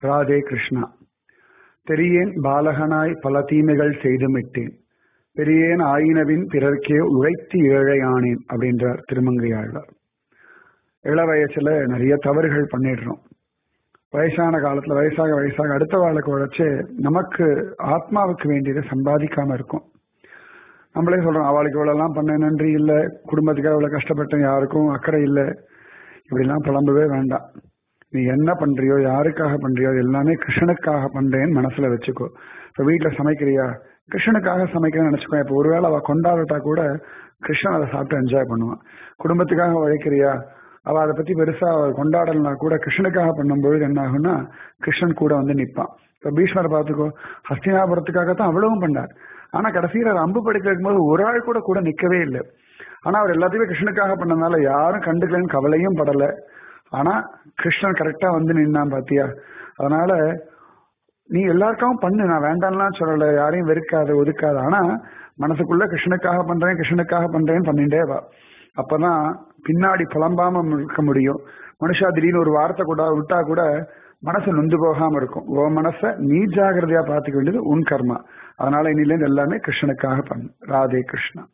ராதே கிருஷ்ணா தெரியேன் பாலகனாய் பல தீமைகள் செய்துமிட்டேன் பெரியேன் ஆயினவின் பிறர்க்கே உழைத்து ஏழையானேன் அப்படின்றார் திருமங்கையாழ்வார் இள வயசுல நிறைய தவறுகள் பண்ணிடுறோம் வயசான காலத்துல வயசாக வயசாக அடுத்த வாழ்க்கை உழைச்சு நமக்கு ஆத்மாவுக்கு வேண்டியதை சம்பாதிக்காம இருக்கும் நம்மளே சொல்றோம் அவளுக்கு இவ்வளவுலாம் பண்ண நன்றி இல்லை குடும்பத்துக்காக இவ்வளவு கஷ்டப்பட்டேன் யாருக்கும் அக்கறை இல்லை இப்படிலாம் புலம்பவே வேண்டாம் நீ என்ன பண்றியோ யாருக்காக பண்றியோ அது எல்லாமே கிருஷ்ணனுக்காக பண்றேன்னு மனசுல வச்சுக்கோ இப்ப வீட்டுல சமைக்கிறியா கிருஷ்ணனுக்காக சமைக்கிறேன்னு நினைச்சுக்கோ இப்ப ஒருவேளை அவ கொண்டாடட்டா கூட கிருஷ்ணன் அதை சாப்பிட்டு என்ஜாய் பண்ணுவான் குடும்பத்துக்காக உழைக்கிறியா அவ அதை பத்தி பெருசா கொண்டாடலனா கூட கிருஷ்ணனுக்காக பண்ணும்பொழுது என்ன ஆகும்னா கிருஷ்ணன் கூட வந்து நிப்பான் இப்ப பீஷ்மரை பார்த்துக்கோ ஹஸ்தினாபுரத்துக்காகத்தான் அவ்வளவும் பண்ணார் ஆனா கடைசியில் அவர் அம்பு படிக்க வைக்கும்போது ஒரு ஆள் கூட கூட நிக்கவே இல்லை ஆனா அவர் எல்லாத்தையுமே கிருஷ்ணனுக்காக பண்ணதுனால யாரும் கண்டுக்கலன்னு கவலையும் படல ஆனா கிருஷ்ணன் கரெக்டா வந்து நின்னான் பாத்தியா அதனால நீ எல்லாருக்காகவும் பண்ணு நான் வேண்டாம்லாம் சொல்லல யாரையும் வெறுக்காத ஒதுக்காத ஆனா மனசுக்குள்ள கிருஷ்ணனுக்காக பண்றேன் கிருஷ்ணனுக்காக பண்றேன்னு பண்ணிட்டே வா அப்பதான் பின்னாடி புலம்பாம இருக்க முடியும் மனுஷா திடீர்னு ஒரு வார்த்தை கூட விட்டா கூட மனசு நொந்து போகாம இருக்கும் உன் மனச நீ ஜாகிரதையா பாத்துக்க வேண்டியது உன் கர்மா அதனால இன்னிலேருந்து எல்லாமே கிருஷ்ணனுக்காக பண்ணு ராதே கிருஷ்ணா